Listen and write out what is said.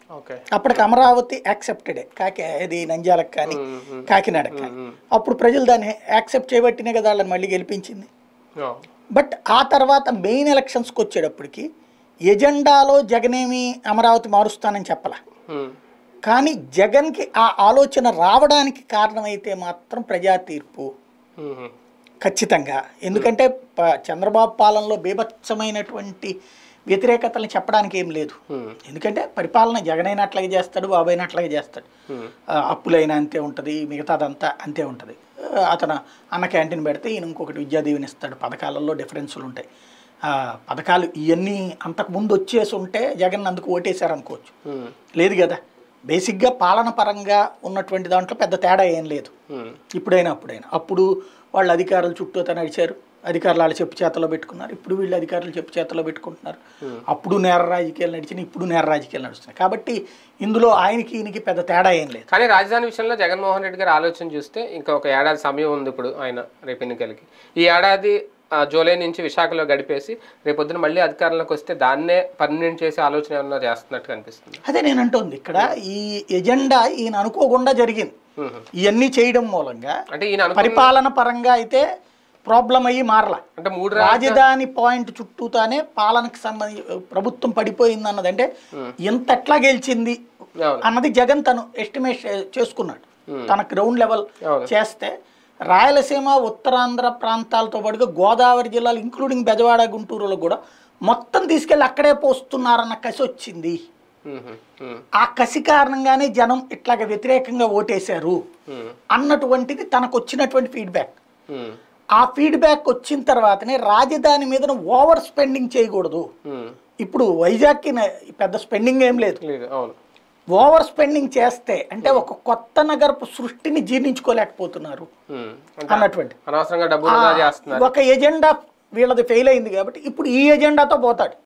Okay అప్పటికి అమరావతి యాక్సెప్టెడే కాకి ఇది నంద్యాలకు కానీ కాకినాడకు కానీ అప్పుడు ప్రజలు దాన్ని యాక్సెప్ట్ చేయబట్టినే కదా వాళ్ళని మళ్ళీ గెలిపించింది ఓ. బట్ ఆ తర్వాత మెయిన్ ఎలక్షన్స్కి వచ్చేటప్పటికి ఎజెండాలో జగనేమి అమరావతి మారుస్తానని చెప్పలా ఉమ్. కానీ జగన్కి ఆ ఆలోచన రావడానికి కారణమైతే మాత్రం ప్రజా తీర్పు ఉమ్. ఖచ్చితంగా ఎందుకంటే ప- చంద్రబాబు పాలనలో బీభత్సమైనటువంటి వ్యతిరేకతలను చెప్పడానికి ఏం లేదు ఉమ్. ఎందుకంటే పరిపాలన జగనైనా అట్లాగే చేస్తాడు బాబు అయినా అట్లాగే చేస్తాడు ఉమ్. ఆ, అప్పులైనా అంతే ఉంటుంది మిగతాదంతా అంతే ఉంటుంది ఆ, అతను అన్న క్యాంటీన్ పెడితే ఈయన ఇంకొకటి విద్యా దీవెన ఇస్తాడు పథకాలలో డిఫరెన్సులు ఉంటాయి ఆ, పథకాలు ఇవన్నీ అంతకుముందు వచ్చేసి ఉంటే జగన్ అందుకు ఓటేశారు అనుకోవచ్చు ఉమ్. లేదు కదా బేసిక్గా పాలన పరంగా ఉన్నటువంటి దాంట్లో పెద్ద తేడా ఏం లేదు ఉమ్. ఇప్పుడైనా అప్పుడైనా అప్పుడు వాళ్ళు అధికారులు చుట్టూతో నడిచారు అధికారులు వాళ్ళ చెప్పు చేతలో పెట్టుకున్నారు ఇప్పుడు వీళ్ళు అధికారులు చెప్పు చేతలో పెట్టుకుంటున్నారు అప్పుడు నేర రాజకీయాలు నడిచినాయి ఇప్పుడు నేర రాజకీయాలు నడుస్తున్నాయి కాబట్టి ఇందులో ఆయనకి ఈయనకి పెద్ద తేడా ఏం లేదు కానీ రాజధాని విషయంలో జగన్మోహన్ రెడ్డి గారి ఆలోచన చూస్తే ఇంకా ఒక ఏడాది సమయం ఉంది ఇప్పుడు ఆయన రేపు ఎన్నికలకి ఈ ఏడాది ఆ, జూలై నుంచి విశాఖలో గడిపేసి రేపొద్దున మళ్ళీ అధికారంలోకి వస్తే దాన్నే పర్మనెంట్ చేసే ఆలోచన ఏమన్నా చేస్తున్నట్టు కనిపిస్తుంది అదే నేను అంటుంది ఇక్కడ ఈ ఎజెండా ఈయన అనుకోకుండా జరిగింది ఉహు. ఇవన్నీ చేయడం మూలంగా అంటే ఈయన అనుకున్న పరిపాలన పరంగా అయితే ప్రాబ్లం అయ్యి మారలా అంటే మూడు రా- రాజధాని పాయింట్ చుట్టూతానే పాలనకు సంబంధించి ప్రభుత్వం పడిపోయింది అన్నది అంటే ఎంత ఎట్లా గెలిచింది అవును అన్నది జగన్ తను ఎస్టిమేట్ చేసుకున్నాడు తన గ్రౌండ్ లెవెల్ అవును. చేస్తే రాయలసీమ ఉత్తరాంధ్ర ప్రాంతాలతో పాటుగా గోదావరి జిల్లాలు ఇంక్లూడింగ్ బెజవాడ గుంటూరులో కూడా మొత్తం తీసుకెళ్ళి అక్కడే పోస్తున్నారన్న కసి వచ్చింది ఉహు. ఉమ్. ఆ కసి కారణంగానే జనం ఇట్లాగ వ్యతిరేకంగా ఓటేశారు ఉమ్. అన్నటువంటిది తనకు వచ్చినటువంటి ఫీడ్బ్యాక్ ఉమ్. ఆ ఫీడ్బ్యాక్ వచ్చిన తర్వాతనే రాజధాని మీద ఓవర్ స్పెండింగ్ చేయకూడదు ఉమ్. ఇప్పుడు వైజాగ్కి న- పెద్ద స్పెండింగ్ ఏం లేదు లేదు అవును ఓవర్ స్పెండింగ్ చేస్తే అంటే ఒక కొత్త నగరపు సృష్టిని జీర్ణించుకోలేకపోతున్నారు ఉమ్. అంటే అన్నటువంటి అనవసరంగా డబ్బు వృధా చేస్తున్నారు ఒక ఎజెండా వీళ్ళది ఫెయిల్ అయింది కాబట్టి ఇప్పుడు ఈ ఎజెండాతో పోతాడు